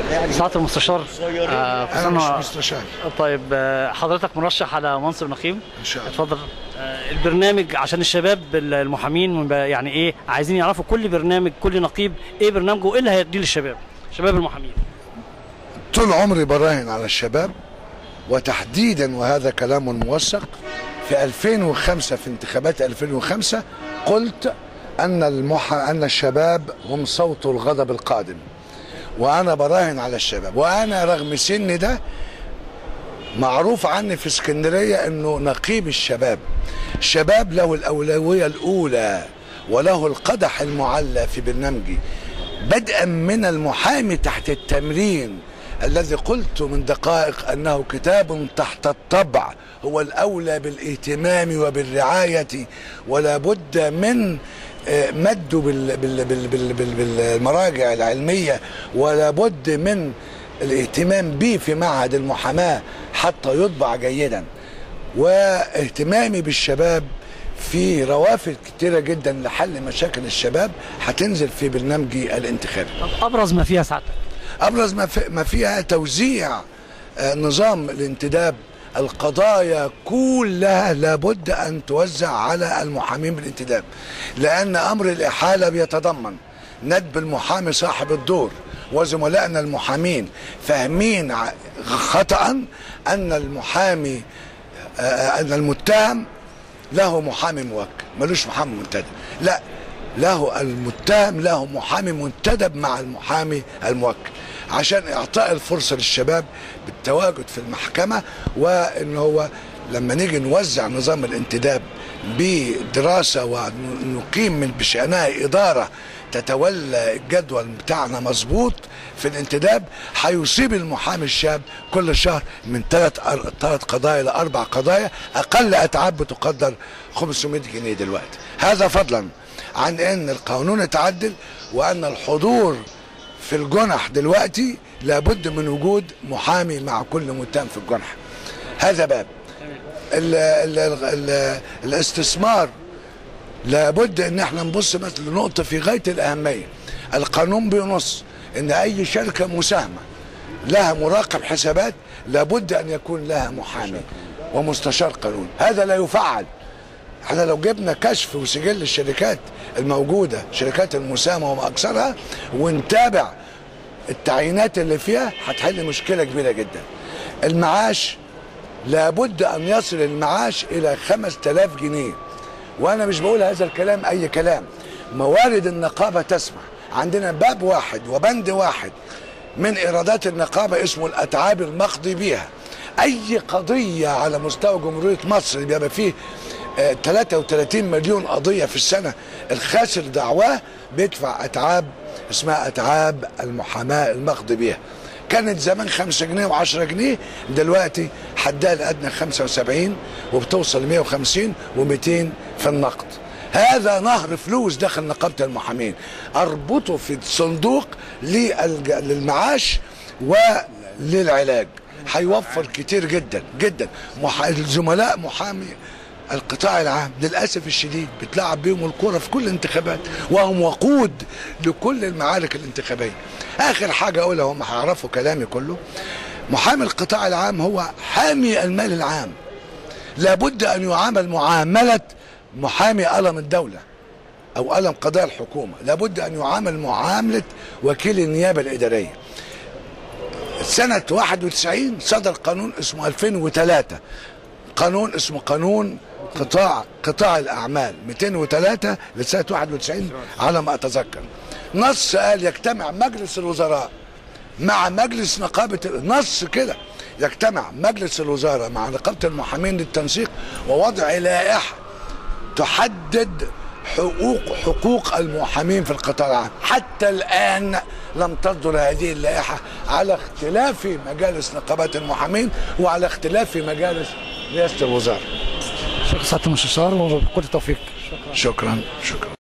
سعاده المستشار آه، انا مش خصوصاً- مستشار طيب آه، حضرتك مرشح على منصب نقيب ان شاء الله اتفضل آه، البرنامج عشان الشباب المحامين يعني ايه عايزين يعرفوا كل برنامج كل نقيب ايه برنامجه وايه اللي هيديه للشباب شباب المحامين طول عمري براهن على الشباب وتحديدا وهذا كلام موثق في 2005 في انتخابات 2005 قلت ان المح... ان الشباب هم صوت الغضب القادم وانا براهن على الشباب وانا رغم سني ده معروف عني في اسكندريه انه نقيب الشباب الشباب له الاولويه الاولى وله القدح المعلى في برنامجي بدءا من المحامي تحت التمرين الذي قلت من دقائق انه كتاب تحت الطبع هو الاولى بالاهتمام وبالرعايه ولا بد من آه، مده بال- بال- بال- بال- بال- بالمراجع العلميه ولا بد من الاهتمام به في معهد المحاماه حتى يطبع جيدا واهتمامي بالشباب في روافد كتيره جدا لحل مشاكل الشباب هتنزل في برنامجي الانتخابي طب ابرز ما فيها سعادتك ابرز ما في- ما فيها توزيع آه، نظام الانتداب القضايا كلها لابد ان توزع على المحامين بالانتداب لان امر الاحاله بيتضمن ندب المحامي صاحب الدور وزملائنا المحامين فاهمين ع- خطا ان المحامي آه، ان المتهم له محامي موكل ملوش محامي منتدب لا له المتهم له محامي منتدب مع المحامي الموكل عشان اعطاء الفرصه للشباب بالتواجد في المحكمه وان هو لما نيجي نوزع نظام الانتداب بدراسه ونقيم من بشانها اداره تتولى الجدول بتاعنا مظبوط في الانتداب هيصيب المحامي الشاب كل شهر من ثلاث ثلاث قضايا لاربع قضايا اقل اتعاب بتقدر 500 جنيه دلوقتي هذا فضلا عن ان القانون اتعدل وان الحضور في الجنح دلوقتي لابد من وجود محامي مع كل متهم في الجنح هذا باب ال ال ال ال الاستثمار لابد ان احنا نبص مثل لنقطه في غايه الاهميه القانون بينص ان اي شركه مساهمه لها مراقب حسابات لابد ان يكون لها محامي ومستشار قانون هذا لا يفعل احنا لو جبنا كشف وسجل الشركات الموجوده شركات المساهمه وما اكثرها ونتابع التعيينات اللي فيها هتحل مشكله كبيره جدا المعاش لابد ان يصل المعاش الى 5000 جنيه وانا مش بقول هذا الكلام اي كلام موارد النقابه تسمح عندنا باب واحد وبند واحد من ايرادات النقابه اسمه الاتعاب المقضي بها اي قضيه على مستوى جمهوريه مصر بيبقى فيه آه، 33 مليون قضيه في السنه الخاسر دعواه بيدفع اتعاب اسمها اتعاب المحاماه المقضي بها كانت زمان 5 جنيه و10 جنيه دلوقتي حدها الادنى 75 وبتوصل ل 150 و200 في النقد هذا نهر فلوس داخل نقابه المحامين اربطه في صندوق للج- للمعاش وللعلاج هيوفر كتير جدا جدا مح... الزملاء محامي القطاع العام للاسف الشديد بتلعب بيهم الكره في كل الانتخابات وهم وقود لكل المعارك الانتخابيه اخر حاجه اقولها هم هيعرفوا كلامي كله محامي القطاع العام هو حامي المال العام لابد ان يعامل معامله محامي قلم الدوله او قلم قضايا الحكومه لابد ان يعامل معامله وكيل النيابه الاداريه سنه 91 صدر قانون اسمه 2003 قانون اسمه قانون قطاع قطاع الاعمال 203 لسنه 91 على ما اتذكر نص قال يجتمع مجلس الوزراء مع مجلس نقابه نص كده يجتمع مجلس الوزراء مع نقابه المحامين للتنسيق ووضع لائحه تحدد حقوق حقوق المحامين في القطاع العام حتى الان لم تصدر هذه اللائحه على اختلاف مجالس نقابات المحامين وعلى اختلاف مجالس رئاسه الوزراء شكرا سعاده المستشار وكل التوفيق شكرا شكرا